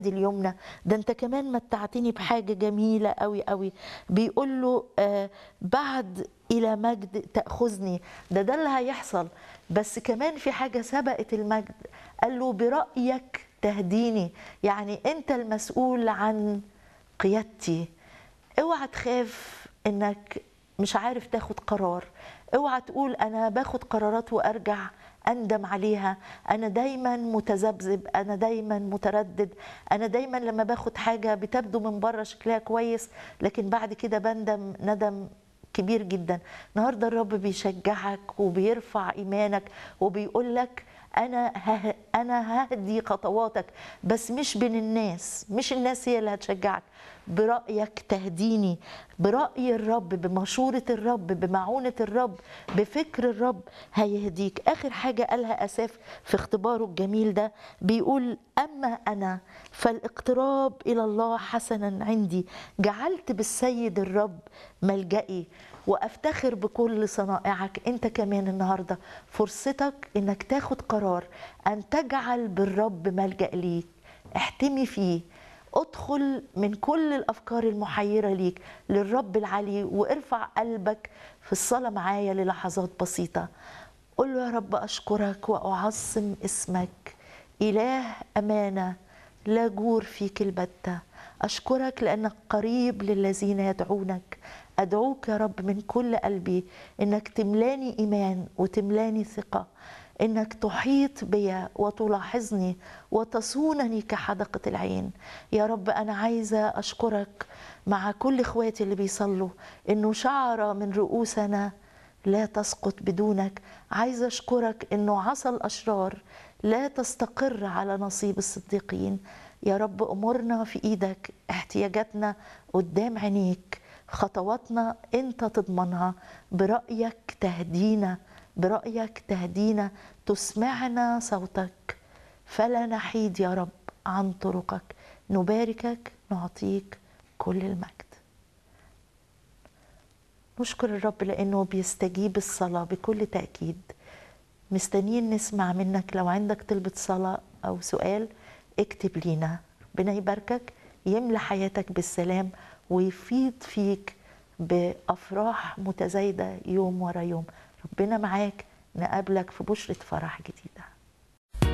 اليمنى ده انت كمان متعتني بحاجه جميله قوي قوي بيقول له آه بعد الى مجد تاخذني ده ده اللي هيحصل بس كمان في حاجه سبقت المجد قال له برايك تهديني يعني انت المسؤول عن قيادتي اوعى تخاف انك مش عارف تاخد قرار اوعى تقول انا باخد قرارات وارجع اندم عليها انا دايما متذبذب انا دايما متردد انا دايما لما باخد حاجه بتبدو من بره شكلها كويس لكن بعد كده بندم ندم كبير جدا النهارده الرب بيشجعك وبيرفع ايمانك وبيقول لك انا ه... انا ههدي خطواتك بس مش بين الناس مش الناس هي اللي هتشجعك برايك تهديني براي الرب بمشوره الرب بمعونه الرب بفكر الرب هيهديك اخر حاجه قالها اساف في اختباره الجميل ده بيقول اما انا فالاقتراب الى الله حسنا عندي جعلت بالسيد الرب ملجئي وافتخر بكل صنائعك انت كمان النهارده فرصتك انك تاخد قرار ان تجعل بالرب ملجا ليك احتمي فيه ادخل من كل الافكار المحيره ليك للرب العلي وارفع قلبك في الصلاه معايا للحظات بسيطه قل له يا رب اشكرك واعظم اسمك اله امانه لا جور فيك البته اشكرك لانك قريب للذين يدعونك ادعوك يا رب من كل قلبي انك تملاني ايمان وتملاني ثقه انك تحيط بيا وتلاحظني وتصونني كحدقه العين يا رب انا عايزه اشكرك مع كل اخواتي اللي بيصلوا انه شعره من رؤوسنا لا تسقط بدونك عايزه اشكرك انه عصا الاشرار لا تستقر على نصيب الصديقين يا رب امورنا في ايدك احتياجاتنا قدام عينيك خطواتنا انت تضمنها برايك تهدينا برايك تهدينا تسمعنا صوتك فلا نحيد يا رب عن طرقك نباركك نعطيك كل المجد نشكر الرب لانه بيستجيب الصلاه بكل تاكيد مستنيين نسمع منك لو عندك طلبة صلاة أو سؤال اكتب لينا ربنا يباركك يملى حياتك بالسلام ويفيض فيك بأفراح متزايدة يوم ورا يوم ربنا معاك نقابلك في بشرة فرح جديده